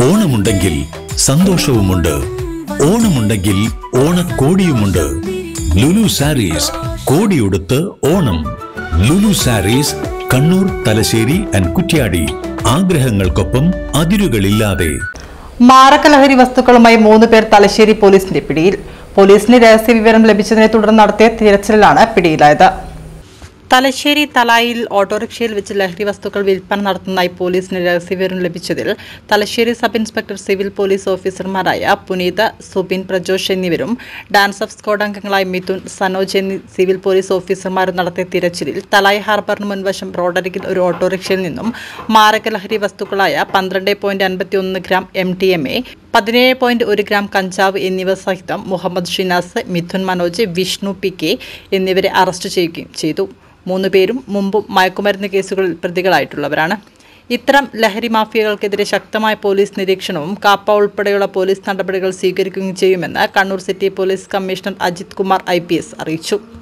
ഓണമുണ്ടെങ്കിൽ സന്തോഷവുമുണ്ട് ഓണമുണ്ടെങ്കിൽ ഓണക്കോടിയുമുണ്ട് ലുലു സാരീസ് കോടിയുടുത്ത് ഓണം ലുലു സാരീസ് കണ്ണൂർ തലശ്ശേരി ആൻഡ് കുറ്റ്യാടി ആഗ്രഹങ്ങൾക്കൊപ്പം അതിരുകളില്ലാതെ മാരകലഹരി വസ്തുക്കളുമായി മൂന്ന് പേർ തലശ്ശേരി പോലീസിന്റെ പിടിയിൽ പോലീസിന് രഹസ്യ വിവരം ലഭിച്ചതിനെ തുടർന്ന് നടത്തിയ തിരച്ചിലാണ് പിടിയിലായത് തലശ്ശേരി തലായിൽ ഓട്ടോറിക്ഷയിൽ വെച്ച് ലഹരി വസ്തുക്കൾ വിൽപ്പന നടത്തുന്നതായി പോലീസിന് രഹസ്യവിവരം ലഭിച്ചതിൽ Thalassery sub inspector civil police ഓഫീസർമാരായ പുനീത സുബിൻ പ്രജോഷ് എന്നിവരും ഡാൻസ് ഓഫ് സ്ക്വാഡ് അംഗങ്ങളായ മിഥുൻ സനോജ് എന്നീ സിവിൽ പോലീസ് ഓഫീസർമാരും നടത്തിയ തിരച്ചിലിൽ തലായ് ഹാർബറിന് മുൻവശം റോഡരികിൽ ഒരു ഓട്ടോറിക്ഷയിൽ നിന്നും മാരകലഹരി വസ്തുക്കളായ പന്ത്രണ്ട് പോയിന്റ് അൻപത്തി ഒന്ന് gram M D M A പതിനേഴ് പോയിന്റ് ഒരു ഗ്രാം കഞ്ചാവ് എന്നിവ സഹിതം മുഹമ്മദ് ഷിനാസ് മിഥുൻ മനോജ് വിഷ്ണു പി കെ എന്നിവരെ അറസ്റ്റ് ചെയ്യുകയും ചെയ്തു മൂന്ന് പേരും മുമ്പും മയക്കുമരുന്ന് കേസുകളിൽ പ്രതികളായിട്ടുള്ളവരാണ് ഇത്തരം ലഹരി മാഫിയകൾക്കെതിരെ ശക്തമായ പോലീസ് നിരീക്ഷണവും കാപ്പ ഉൾപ്പെടെയുള്ള പോലീസ് നടപടികൾ സ്വീകരിക്കുകയും ചെയ്യുമെന്ന് Kannur city police commissioner Ajith Kumar I അറിയിച്ചു